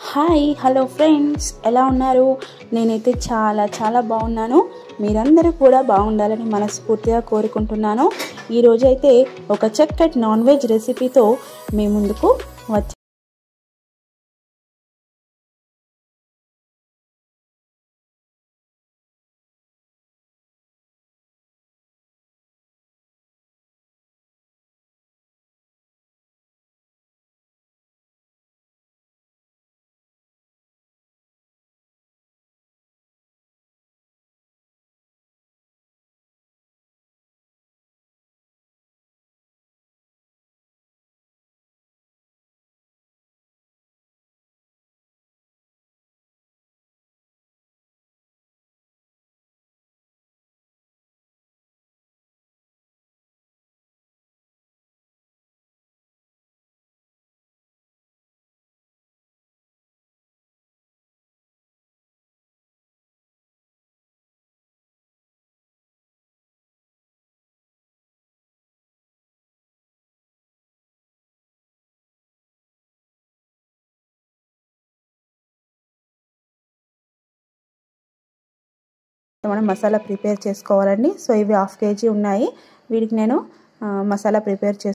hi hello friends ఎలా ఉన్నారు నేనైతే చాలా చాలా బాగున్నాను మీరందరూ కూడా బాగుండాలని మనస్ఫూర్తిగా కోరుకుంటున్నాను ఈరోజు అయితే ఒక చక్కటి నాన్ వెజ్ రెసిపీతో మీ ముందుకు వచ్చి మనం మసాలా ప్రిపేర్ చేసుకోవాలండి సో ఇవి హాఫ్ కేజీ ఉన్నాయి వీటికి నేను మసాలా ప్రిపేర్ చేసి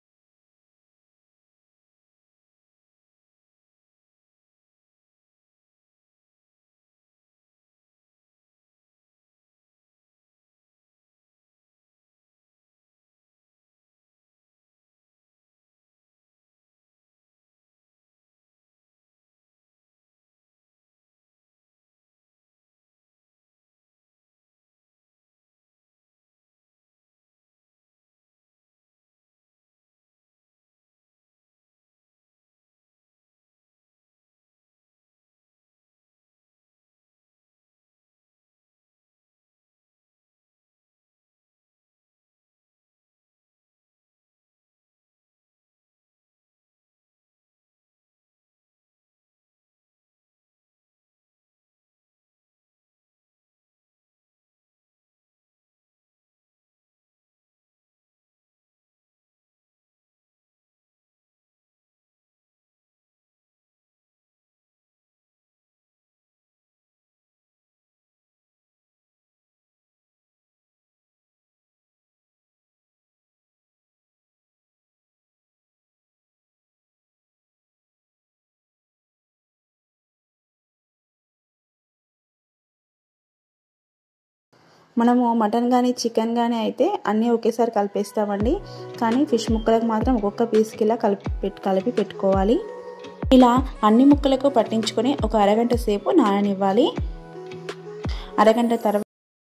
మనము మటన్ కానీ చికెన్ కానీ అయితే అన్నీ ఒకేసారి కలిపేస్తామండి కానీ ఫిష్ ముక్కలకు మాత్రం ఒక్కొక్క పీస్కి ఇలా కలిపి పెట్టి కలిపి పెట్టుకోవాలి ఇలా అన్ని ముక్కలకు పట్టించుకొని ఒక అరగంట సేపు నాననివ్వాలి అరగంట తర్వాత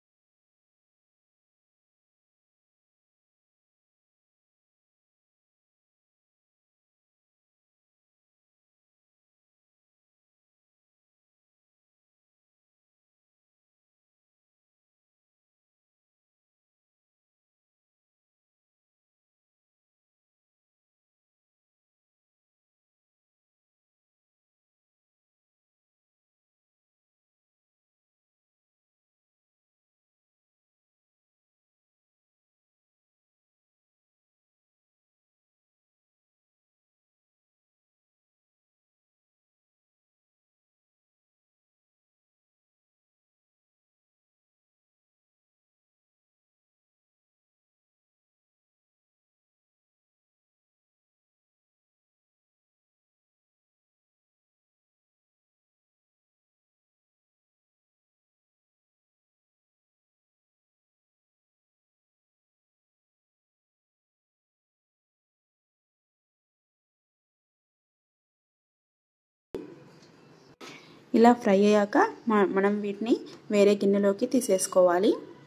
ఇలా ఫ్రై అయ్యాక మనం వీటిని వేరే గిన్నెలోకి తీసేసుకోవాలి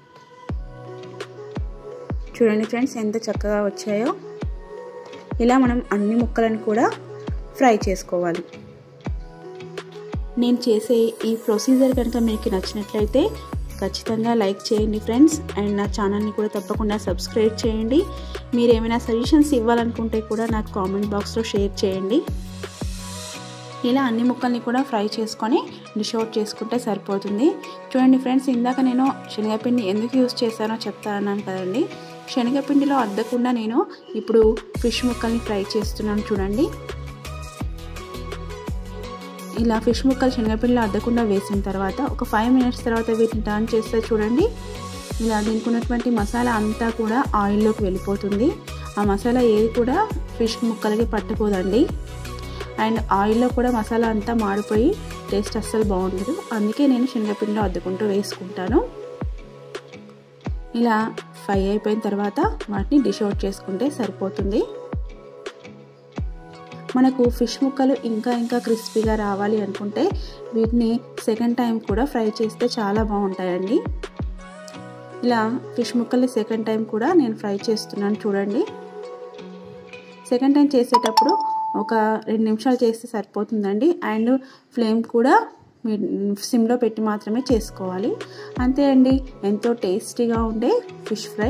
చూడండి ఫ్రెండ్స్ ఎంత చక్కగా వచ్చాయో ఇలా మనం అన్ని ముక్కలను కూడా ఫ్రై చేసుకోవాలి నేను చేసే ఈ ప్రొసీజర్ కనుక మీకు నచ్చినట్లయితే ఖచ్చితంగా లైక్ చేయండి ఫ్రెండ్స్ అండ్ నా ఛానల్ని కూడా తప్పకుండా సబ్స్క్రైబ్ చేయండి మీరు ఏమైనా సజెషన్స్ ఇవ్వాలనుకుంటే కూడా నాకు కామెంట్ బాక్స్లో షేర్ చేయండి ఇలా అన్ని ముక్కల్ని కూడా ఫ్రై చేసుకొని డిష్ అవుట్ చేసుకుంటే సరిపోతుంది చూడండి ఫ్రెండ్స్ ఇందాక నేను శనగపిండి ఎందుకు యూస్ చేశానో చెప్తా అన్నాను కదండి శనగపిండిలో అద్దకుండా నేను ఇప్పుడు ఫిష్ ముక్కల్ని ఫ్రై చేస్తున్నాను చూడండి ఇలా ఫిష్ ముక్కలు శనగపిండిలో అద్దకుండా వేసిన తర్వాత ఒక ఫైవ్ మినిట్స్ తర్వాత వీటిని టర్న్ చేస్తే చూడండి ఇలా దీనికి ఉన్నటువంటి మసాలా అంతా కూడా ఆయిల్లోకి వెళ్ళిపోతుంది ఆ మసాలా ఏది కూడా ఫిష్ ముక్కలకి పట్టుకోదండి అండ్ ఆయిల్లో కూడా మసాలా అంతా మాడిపోయి టేస్ట్ అస్సలు బాగుండదు అందుకే నేను శనగపిండిలో అద్దుకుంటూ వేసుకుంటాను ఇలా ఫ్రై అయిపోయిన తర్వాత వాటిని డిష్ అవుట్ చేసుకుంటే సరిపోతుంది మనకు ఫిష్ ముక్కలు ఇంకా ఇంకా క్రిస్పీగా రావాలి అనుకుంటే వీటిని సెకండ్ టైం కూడా ఫ్రై చేస్తే చాలా బాగుంటాయండి ఇలా ఫిష్ ముక్కల్ని సెకండ్ టైం కూడా నేను ఫ్రై చేస్తున్నాను చూడండి సెకండ్ టైం చేసేటప్పుడు ఒక రెండు నిమిషాలు చేస్తే సరిపోతుందండి అండ్ ఫ్లేమ్ కూడా సిమ్లో పెట్టి మాత్రమే చేసుకోవాలి అంతే అండి ఎంతో టేస్టీగా ఉండే ఫిష్ ఫ్రై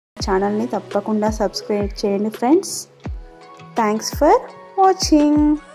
ఛానల్ని తప్పకుండా సబ్స్క్రైబ్ చేయండి ఫ్రెండ్స్ థ్యాంక్స్ ఫర్ వాచింగ్